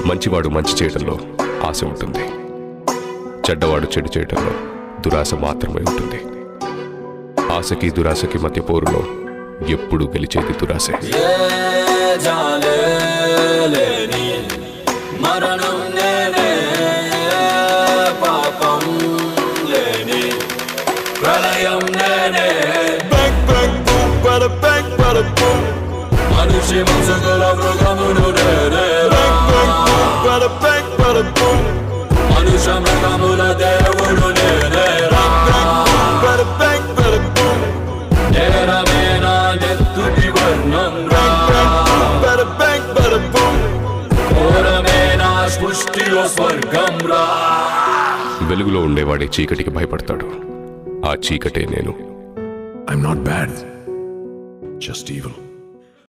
మంచివాడు మంచి చేయడంలో ఆశ ఉంటుంది చెడ్డవాడు చెడు చేయడంలో దురాశ మాత్రమే ఉంటుంది ఆశకి దురాశకి మధ్య పోరులో ఎప్పుడు గెలిచేది దురాశే జాలేని మరణం నేనే పాపం లేని ప్రళయం నేనే Bang, bang, boom, bada bang, bada boom. మనిషి ముసుగుల మృగమును నేనే Bang, bang, boom, bada bang, bada boom. మనుష మృగముల దేవుడు నేనే Bang, boom, bada bang, bada boom. నేరమే నా నెత్తుటి వర్ణం రా Bang, boom, bada bang, bada boom. ఘోరమే నా సృష్టిలో స్వర్గం రా వెలుగులో ఉండేవాడే చీకటికి భయపడతాడు ఆ చీకటే నేను I'm not bad, just evil.